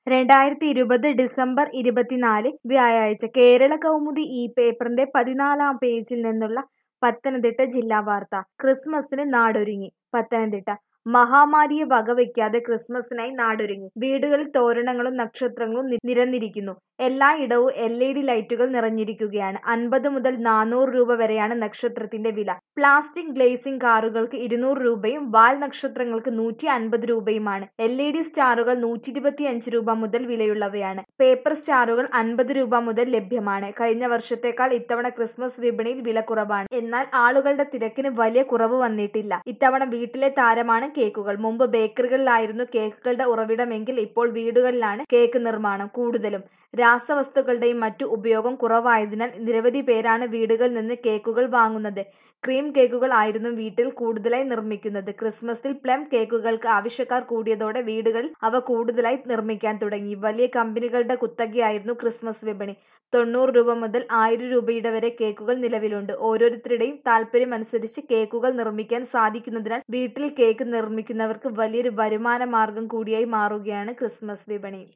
രണ്ടായിരത്തി ഇരുപത് ഡിസംബർ ഇരുപത്തിനാല് വ്യാഴാഴ്ച കേരള കൗമുദി ഈ പേപ്പറിന്റെ പതിനാലാം പേജിൽ നിന്നുള്ള പത്തനംതിട്ട ജില്ലാ വാർത്ത ക്രിസ്മസിന് നാടൊരുങ്ങി പത്തനംതിട്ട മഹാമാരിയെ വകവയ്ക്കാതെ ക്രിസ്മസിനായി നാടൊരുങ്ങി വീടുകളിൽ തോരണങ്ങളും നക്ഷത്രങ്ങളും നി- നിരന്നിരിക്കുന്നു എല്ലായിടവും എൽ ഇ ഡി ലൈറ്റുകൾ നിറഞ്ഞിരിക്കുകയാണ് അൻപത് മുതൽ നാനൂറ് രൂപ വരെയാണ് നക്ഷത്രത്തിന്റെ വില പ്ലാസ്റ്റിക് ഗ്ലേസിംഗ് കാറുകൾക്ക് ഇരുന്നൂറ് രൂപയും വാൽ നക്ഷത്രങ്ങൾക്ക് നൂറ്റി അൻപത് രൂപയുമാണ് എൽ ഇ ഡി സ്റ്റാറുകൾ നൂറ്റി ഇരുപത്തി അഞ്ച് രൂപ മുതൽ വിലയുള്ളവയാണ് പേപ്പർ സ്റ്റാറുകൾ അൻപത് രൂപ മുതൽ ലഭ്യമാണ് കഴിഞ്ഞ വർഷത്തേക്കാൾ ഇത്തവണ ക്രിസ്മസ് വിപണിയിൽ വില കുറവാണ് എന്നാൽ ആളുകളുടെ തിരക്കിന് വലിയ കുറവ് വന്നിട്ടില്ല ഇത്തവണ വീട്ടിലെ താരമാണ് കേക്കുകൾ മുമ്പ് ബേക്കറികളിലായിരുന്നു കേക്കുകളുടെ ഉറവിടമെങ്കിൽ ഇപ്പോൾ വീടുകളിലാണ് കേക്ക് നിർമ്മാണം കൂടുതലും രാസവസ്തുക്കളുടെയും മറ്റു ഉപയോഗം കുറവായതിനാൽ നിരവധി പേരാണ് വീടുകളിൽ നിന്ന് കേക്കുകൾ വാങ്ങുന്നത് ക്രീം കേക്കുകൾ ആയിരുന്നു വീട്ടിൽ കൂടുതലായി നിർമ്മിക്കുന്നത് ക്രിസ്മസിൽ പ്ലം കേക്കുകൾക്ക് ആവശ്യക്കാർ കൂടിയതോടെ വീടുകളിൽ അവ കൂടുതലായി നിർമ്മിക്കാൻ തുടങ്ങി വലിയ കമ്പനികളുടെ കുത്തകയായിരുന്നു ക്രിസ്മസ് വിപണി തൊണ്ണൂറ് രൂപ മുതൽ ആയിരം രൂപയുടെ വരെ കേക്കുകൾ നിലവിലുണ്ട് ഓരോരുത്തരുടെയും താല്പര്യം അനുസരിച്ച് കേക്കുകൾ നിർമ്മിക്കാൻ സാധിക്കുന്നതിനാൽ വീട്ടിൽ കേക്ക് നിർമ്മിക്കുന്നവർക്ക് വലിയൊരു വരുമാന മാർഗം കൂടിയായി മാറുകയാണ് ക്രിസ്മസ് വിപണി